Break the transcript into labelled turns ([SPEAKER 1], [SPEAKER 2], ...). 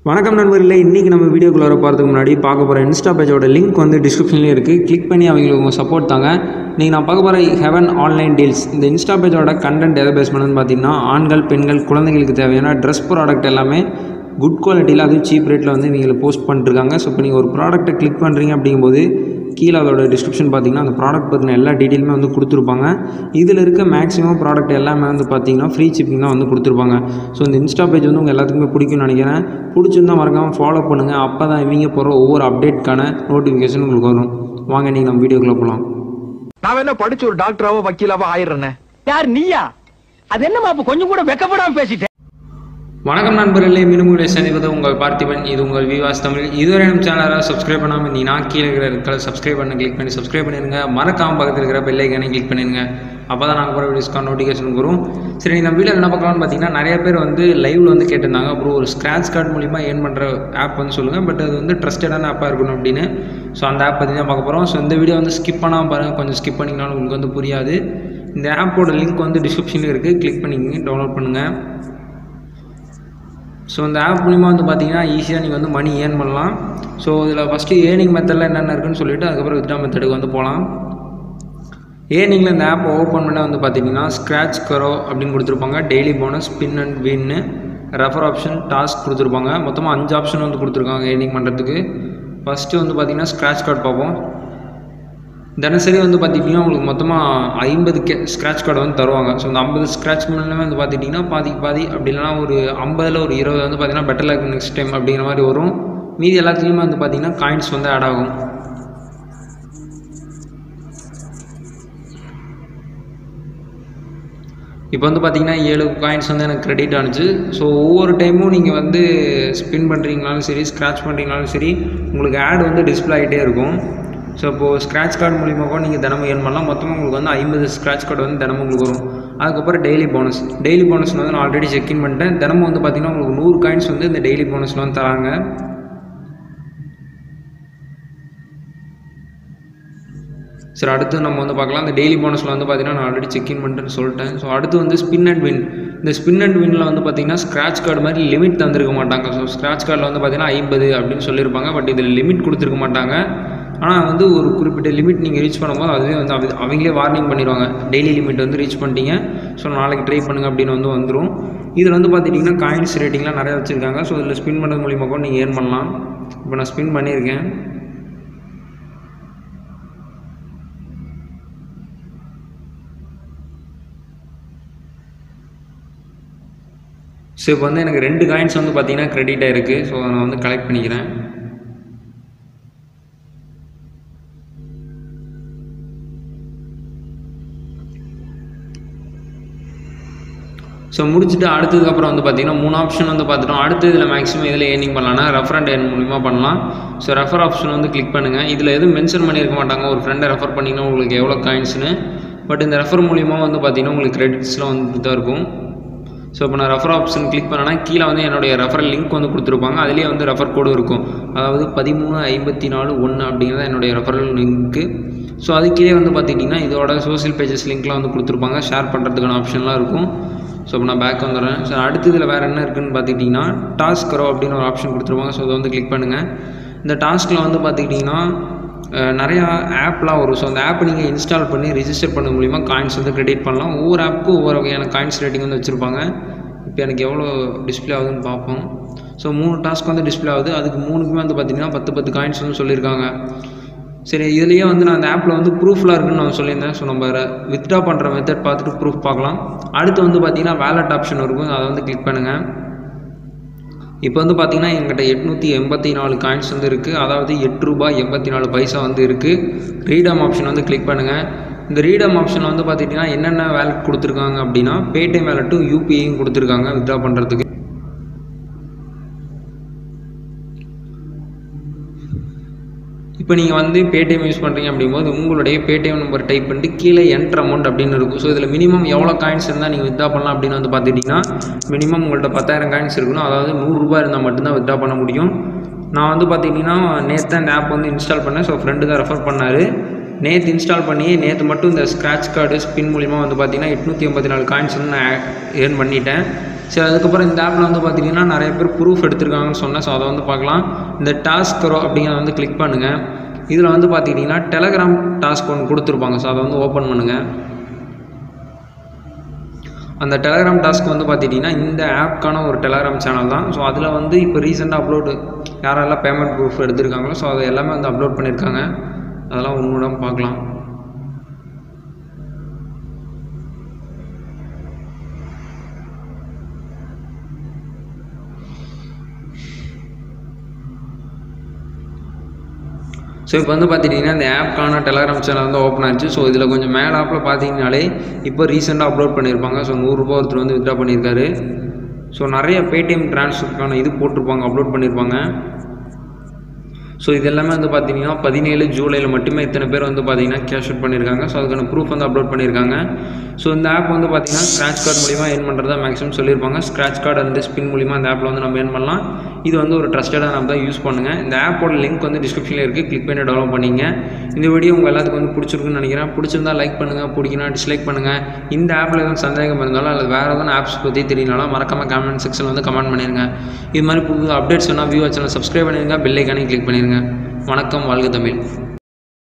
[SPEAKER 1] வணக்கம் நண்பர்களே இன்றைக்கி நம்ம வீடியோக்குள்ள வர போகிறதுக்கு முன்னாடி பார்க்க போகிற இன்ஸ்டா பேஜோட லிங்க் வந்து டிஸ்கிரிப்ஷன்லேயே இருக்குது கிளிக் பண்ணி அவங்களுக்கு உங்கள் சப்போர்ட் தாங்க இன்றைக்கி நான் பார்க்க போகிற ஹெவன் ஆன்லைன் டீல்ஸ் இந்த இன்ஸ்டா பேஜோட கண்டென்ட் எதை பேஸ் பண்ணுன்னு பார்த்தீங்கன்னா ஆண்கள் பெண்கள் குழந்தைங்களுக்கு தேவையான ட்ரெஸ் ப்ராடக்ட் எல்லாமே குட் குவாலிட்டியில் அதுவும் சீப் ரேட்டில் வந்து இவங்களை போஸ்ட் பண்ணிருக்காங்க ஸோ இப்போ நீங்கள் ஒரு ப்ராடக்ட்டை கிளிக் பண்ணுறீங்க அப்படிங்கும்போது கீழே அதோட டிஸ்கிரிப்ஷன் பார்த்தீங்கன்னா அந்த ப்ராடக்ட் பற்றின எல்லா டீட்டெயிலுமே வந்து கொடுத்துருப்பாங்க இதில் இருக்க மேக்ஸிமம் ப்ராடக்ட் எல்லாமே வந்து பார்த்தீங்கன்னா ஃப்ரீ ஷிப்பிங் தான் வந்து கொடுத்துருப்பாங்க ஸோ இந்த இன்ஸ்டா பேஜ் வந்து உங்கள் எல்லாத்துக்குமே பிடிக்கும்னு நினைக்கிறேன் பிடிச்சிருந்தா மறக்காமல் ஃபாலோ பண்ணுங்கள் அப்போ தான் இவங்க போகிற ஒவ்வொரு அப்டேட்க்கான நோட்டிஃபிகேஷன் உங்களுக்கு வரும் வாங்க நீங்கள் நம்ம வீடியோக்குள்ளே போகலாம்
[SPEAKER 2] நான் என்ன படிச்சு ஒரு டாக்டராவோ வக்கீலாவோ ஆயிடுறேனே
[SPEAKER 3] யார் நீயா அது என்னமா அப்ப கொஞ்சம் கூட வெக்கப்படாம பேசிட்டேன்
[SPEAKER 1] வணக்கம் நண்பர்களே மினுமுலை சந்திப்பது உங்கள் பார்த்திபன் இது உங்கள் விவாஸ் தமிழ் இதுவரை நம்ம சேனலை சப்ஸ்கிரைப் பண்ணாமல் இருந்தீங்கன்னா கீழே இருக்கிற இருக்கிற சப்ஸ்கிரைப் பண்ண கிளிக் பண்ணி சப்ஸ்கிரைப் பண்ணிடுங்க மறக்காம பக்கத்தில் இருக்கிற பெல்லைக்கானே கிளிக் பண்ணிடுங்க அப்போ தான் நாங்கள் போகிற வீடியோஸ்க்கான நோட்டிஃபிகேஷன் வரும் சரி நம்ம வீடியோ என்ன பார்க்கலாம்னு பார்த்தீங்கன்னா நிறைய பேர் வந்து லைவ்ல வந்து கேட்டிருந்தாங்க அப்புறம் ஒரு ஸ்க்ராட்ச் கார்டு மூலிமா ஏர்ன் பண்ணுற ஆப் வந்து சொல்லுங்கள் பட் அது வந்து ட்ரஸ்டடான ஆப்பாக இருக்கணும் அப்படின்னு ஸோ அந்த ஆப் பற்றி தான் பார்க்க போகிறோம் ஸோ இந்த வீடியோ வந்து ஸ்கிப் பண்ணாமல் பாருங்கள் கொஞ்சம் ஸ்கிப் பண்ணிங்கனாலும் உங்களுக்கு வந்து புரியாது இந்த ஆப்போட லிங்க் வந்து டிஸ்கிரிப்ஷனில் இருக்குது கிளிக் பண்ணிக்கிங்க டவுன்லோட் பண்ணுங்கள் ஸோ இந்த ஆப் மூலிமா வந்து பார்த்தீங்கன்னா ஈஸியாக நீங்கள் வந்து மணி ஏர்ன் பண்ணலாம் ஸோ இதில் ஃபஸ்ட்டு ஏர்னிங் மெத்தடில் என்னென்ன இருக்குன்னு சொல்லிவிட்டு அதுக்கப்புறம் வித்ரா மெத்தடுக்கு வந்து போகலாம் ஏர்னிங்கில் இந்த ஆப் ஓப்பன் பண்ண வந்து பார்த்தீங்கன்னா ஸ்க்ராட்ச் கரோ அப்படின்னு கொடுத்துருப்பாங்க daily bonus spin and win refer option task கொடுத்துருப்பாங்க மொத்தமாக அஞ்சு ஆப்ஷன் வந்து கொடுத்துருக்காங்க ஏர்னிங் பண்ணுறதுக்கு ஃபஸ்ட்டு வந்து பார்த்தீங்கன்னா ஸ்க்ராட்ச் கார்டு பார்ப்போம் தினசரி வந்து பார்த்துக்கிட்டிங்கன்னா உங்களுக்கு மொத்தமாக ஐம்பது கே ஸ்க்ராட்ச் கார்டு வந்து தருவாங்க ஸோ அந்த ஐம்பது ஸ்க்ராட்ச் மூலமே வந்து பார்த்துக்கிட்டிங்கன்னா பாதிக்கு பாதி அப்படி இல்லைனா ஒரு ஐம்பதில் ஒரு இருபது வந்து பார்த்திங்கன்னா பெட்டர் லைக் நெக்ஸ்ட் டைம் அப்படிங்கிற மாதிரி வரும் மீதி எல்லாத்துலேயுமே வந்து பார்த்திங்கன்னா காயின்ஸ் வந்து ஆட் ஆகும் இப்போ வந்து பார்த்தீங்கன்னா ஏழு காயின்ஸ் வந்து எனக்கு கிரெடிட் ஆனிச்சு ஸோ ஒவ்வொரு டைமும் நீங்கள் வந்து ஸ்பின் பண்ணுறீங்கனாலும் சரி ஸ்க்ராட்ச் பண்ணுறீங்கனாலும் சரி உங்களுக்கு ஆட் வந்து டிஸ்பிளே ஆகிட்டே இருக்கும் ஸோ இப்போது ஸ்க்ராட்ச் கார்டு மூலிமா கூட நீங்கள் தினமும் ஏர்ன் பண்ணலாம் மொத்தமாக உங்களுக்கு வந்து ஐம்பது ஸ்க்ராட்ச் கார்டு வந்து தினமும் உங்களுக்கு வரும் அதுக்கப்புறம் டெய்லி போனஸ் டெய்லி போனஸ் வந்து நான் ஆல்ரெடி செக்இன் பண்ணிட்டேன் தினமும் வந்து பார்த்தீங்கன்னா உங்களுக்கு நூறு காயின்ஸ் வந்து இந்த டெய்லி போனஸில் வந்து தராங்க சரி அடுத்து நம்ம வந்து பார்க்கலாம் இந்த டெய்லி போனஸில் வந்து பார்த்தீங்கன்னா நான் ஆல்ரெடி செக்இன் பண்ணிட்டேன்னு சொல்லிட்டேன் ஸோ அடுத்து வந்து ஸ்பின் அண்ட் வின் இந்த ஸ்பின் அண்ட் வின்னில் வந்து பார்த்தீங்கன்னா ஸ்க்ராட்ச் கார்டு மாதிரி லிமிட் தந்திருக்க மாட்டாங்க ஸோ ஸ்க்ராட்ச் கார்டில் வந்து பார்த்தீங்கன்னா ஐம்பது அப்படின்னு சொல்லியிருப்பாங்க பட் இதில் லிமிட் கொடுத்துருக்க மாட்டாங்க ஆனால் வந்து ஒரு குறிப்பிட்ட லிமிட் நீங்கள் ரீச் பண்ணும்போது அதுவே வந்து அவ- அவங்களே வார்னிங் பண்ணிடுவாங்க டெய்லி லிமிட் வந்து ரீச் பண்ணிட்டீங்க ஸோ நாளைக்கு ட்ரை பண்ணுங்க அப்படின்னு வந்து வந்துடும் இதில் வந்து பார்த்துட்டிங்கன்னா காயின்ஸ் ரேட்டிங்லாம் நிறையா வச்சுருக்காங்க ஸோ இதில் ஸ்பின் பண்ணுறது மூலிமா கூட நீங்கள் ஏர்ன் பண்ணலாம் இப்போ நான் ஸ்பின் பண்ணியிருக்கேன் ஸோ இப்போ வந்து எனக்கு ரெண்டு காயின்ஸ் வந்து பார்த்தீங்கன்னா கிரெடிட் ஆயிருக்கு ஸோ நான் வந்து கலெக்ட் பண்ணிக்கிறேன் ஸோ முடிச்சுட்டு அடுத்ததுக்கப்புறம் வந்து பார்த்தீங்கன்னா மூணு ஆப்ஷன் வந்து பார்த்துட்டோம் அடுத்து இதில் மேக்ஸிமம் இதில் ஏர்னிங் பண்ணலாம்னா ரெஃபரண்ட் ஏர்ன் மூலிமா பண்ணலாம் ஸோ ரெஃபர் ஆப்ஷன் வந்து கிளிக் பண்ணுங்கள் இதில் எதுவும் மென்ஷன் பண்ணியிருக்க மாட்டாங்க ஒரு ஃப்ரெண்டை ரெஃபர் பண்ணிங்கன்னா உங்களுக்கு எவ்வளோ காயின்ஸ்னு பட் இந்த ரெஃபர் மூலிமா வந்து பார்த்தீங்கன்னா உங்களுக்கு கிரெடிட்ஸ்லாம் வந்து தான் இருக்கும் ஸோ இப்போ நான் ரெஃபர் ஆப்ஷன் கிளிக் பண்ணேன்னா கீழே வந்து என்னுடைய ரெஃபரல் லிங்க் வந்து கொடுத்துருப்பாங்க அதுலேயே வந்து ரெஃபர் கோடு இருக்கும் அதாவது பதிமூணு ஐம்பத்தி நாலு ஒன்று அப்படிங்கிறது என்னுடைய ரெஃபரல் லிங்க்கு ஸோ அது கீழே வந்து பார்த்துக்கிட்டிங்கன்னா இதோட சோஷியல் பேஜஸ் லிங்க்லாம் வந்து கொடுத்துருப்பாங்க ஷேர் பண்ணுறதுக்கான ஆப்ஷன்லாம் இருக்கும் ஸோ இப்போ நான் பேக் வந்துடுறேன் ஸோ அடுத்து இதில் வேறு என்ன இருக்குன்னு பார்த்துக்கிட்டிங்கன்னா டாஸ்க் கரோ அப்படின்னு ஒரு ஆப்ஷன் கொடுத்துருப்பாங்க ஸோ அதை வந்து கிளிக் பண்ணுங்கள் இந்த டாஸ்கில் வந்து பார்த்துக்கிட்டிங்கன்னா அஹ், நிறையா ஆப்லாம் வரும் ஸோ அந்த ஆப்பை நீங்கள் இன்ஸ்டால் பண்ணி ரிஜிஸ்டர் பண்ண மூலிமா காயின்ஸ் வந்து கிரெடிட் பண்ணலாம் ஒவ்வொரு ஆப்புக்கும் ஒவ்வொரு வகையான காயின்ஸ் ரேட்டிங் வந்து வச்சுருப்பாங்க இப்போ எனக்கு எவ்வளோ டிஸ்ப்ளே ஆகுதுன்னு பார்ப்போம் ஸோ மூணு டாஸ்க் வந்து டிஸ்ப்ளே ஆகுது அதுக்கு மூணுக்குமே வந்து பார்த்திங்கன்னா பத்து பத்து காயின்ஸ் வந்து சொல்லியிருக்காங்க சரி இதுலேயே வந்து நான் அந்த ஆப்பில் வந்து ப்ரூஃப்லாம் இருக்குன்னு நான் சொல்லியிருந்தேன் ஸோ நம்ம வித்ட்ரா பண்ணுற மெத்தட் பார்த்துட்டு ப்ரூஃப் பார்க்கலாம் அடுத்து வந்து பார்த்தீங்கன்னா வேலட் ஆப்ஷன் இருக்கும் அதை வந்து கிளிக் பண்ணுங்கள் இப்போ வந்து பார்த்தீங்கன்னா எங்கிட்ட எட்நூற்றி எண்பத்தி நாலு காயின்ஸ் வந்து இருக்குது அதாவது எட்டு ரூபாய் எண்பத்தி நாலு பைசா வந்து இருக்குது ரீடம் ஆப்ஷன் வந்து கிளிக் பண்ணுங்கள் இந்த ரீடம் ஆப்ஷன் வந்து பார்த்துட்டிங்கன்னா என்னென்ன வேலட் கொடுத்துருக்காங்க அப்படின்னா பேடிஎம் வேலட்டும் யூபிஐயும் கொடுத்துருக்காங்க வித்ட்ரா பண்ணுறதுக்கு இப்போ நீங்கள் வந்து பேடிஎம் யூஸ் பண்ணுறீங்க அப்படிங்கும்போது உங்களுடைய பேடிஎம் நம்பர் டைப் பண்ணிட்டு கீழே என்ட்ரு அமௌண்ட் அப்படின்னு இருக்கும் ஸோ இதில் மினிமம் எவ்வளோ காயின்ஸ் இருந்தால் நீங்கள் வித்ட்ரா பண்ணலாம் அப்படின்னு வந்து பார்த்துட்டிங்கன்னா மினிமம் உங்கள்கிட்ட பத்தாயிரம் காயின்ஸ் இருக்கணும் அதாவது நூறுரூபா இருந்தால் மட்டும்தான் வித்ட்ரா பண்ண முடியும் நான் வந்து பார்த்துக்கிட்டிங்கன்னா நேற்று அந்த ஆப் வந்து இன்ஸ்டால் பண்ணேன் ஸோ ஃப்ரெண்டு தான் ரெஃபர் பண்ணார் நேற்று இன்ஸ்டால் பண்ணி நேற்று மட்டும் இந்த ஸ்க்ராட்ச் கார்டு ஸ்பின் மூலிமா வந்து பார்த்தீங்கன்னா எட்நூற்றி எண்பத்தி நாலு காயின்ஸ் வந்து நான் ஏர்ன் பண்ணிட்டேன் சரி அதுக்கப்புறம் இந்த ஆப்பில் வந்து பார்த்தீங்கன்னா நிறைய பேர் ப்ரூஃப் எடுத்திருக்காங்கன்னு சொன்னேன் ஸோ அதை வந்து பார்க்கலாம் இந்த டாஸ்க் கரோ அப்படிங்கிறத வந்து கிளிக் பண்ணுங்கள் இதில் வந்து பார்த்துக்கிட்டிங்கன்னா டெலகிராம் டாஸ்க் ஒன்று கொடுத்துருப்பாங்க ஸோ அதை வந்து ஓப்பன் பண்ணுங்கள் அந்த டெலகிராம் டாஸ்க் வந்து பார்த்துட்டிங்கன்னா இந்த ஆப்க்கான ஒரு டெலகிராம் சேனல் தான் ஸோ அதில் வந்து இப்போ ரீசெண்டாக அப்லோடு யாரெல்லாம் பேமெண்ட் ப்ரூஃப் எடுத்திருக்காங்களோ ஸோ அதை எல்லாமே வந்து அப்லோட் பண்ணியிருக்காங்க அதெல்லாம் உன்னோட பார்க்கலாம் ஸோ இப்போ வந்து பார்த்துட்டிங்கன்னா இந்த ஆப்க்கான டெலகிராம் சேனல் வந்து ஓப்பன் ஆச்சு ஸோ இதில் கொஞ்சம் மேலே ஆப்பில் பார்த்தீங்கனாலே இப்போ ரீசெண்டாக அப்லோட் பண்ணியிருப்பாங்க ஸோ நூறுரூபா ஒருத்தர் வந்து வித்ட்ரா பண்ணியிருக்காரு ஸோ நிறைய பேடிஎம் ட்ரான்ஸ்ஃபருக்கான இது போட்டிருப்பாங்க அப்லோட் பண்ணியிருப்பாங்க ஸோ இது எல்லாமே வந்து பார்த்தீங்கன்னா பதினேழு ஜூலையில் மட்டுமே இத்தனை பேர் வந்து பார்த்தீங்கன்னா கேஷ் அவுட் பண்ணியிருக்காங்க ஸோ அதுக்கான ப்ரூஃப் வந்து அப்லோட் பண்ணியிருக்காங்க ஸோ இந்த ஆப் வந்து பார்த்தீங்கன்னா ஸ்க்ராட்ச் கார்டு மூலிமா ஏர்ன் பண்ணுறதா மேக்ஸிமம் சொல்லியிருப்பாங்க ஸ்க்ராட்ச் கார்டு அந்த ஸ்பின் மூலிமா இந்த ஆப்பில் வந்து நம்ம ஏர்ன் பண்ணலாம் இது வந்து ஒரு ட்ரஸ்டடாக நம்ம தான் யூஸ் பண்ணுங்கள் இந்த ஆப்போட லிங்க் வந்து டிஸ்கிரிப்ஷனில் இருக்குது கிளிக் பண்ணி டெவலப் பண்ணிங்க இந்த வீடியோ உங்கள் எல்லாத்துக்கும் வந்து பிடிச்சிருக்குன்னு நினைக்கிறேன் பிடிச்சிருந்தா லைக் பண்ணுங்கள் பிடிக்கினா டிஸ்லைக் பண்ணுங்கள் இந்த ஆப்பில் எதுவும் சந்தேகம் இருந்தாலும் அல்லது வேறு எதுவும் ஆப்ஸ் பற்றி தெரியலனாலும் மறக்காம கமெண்ட் செக்ஷனில் வந்து கமெண்ட் பண்ணிடுங்க இது மாதிரி புது அப்டேட்ஸ் வேணால் வியூ சேனல் சப்ஸ்கிரைப் பண்ணிடுங்க பெல் ஐக்கானே கிளிக் பண்ணிடுங்க வணக்கம் வாழ்க தமிழ்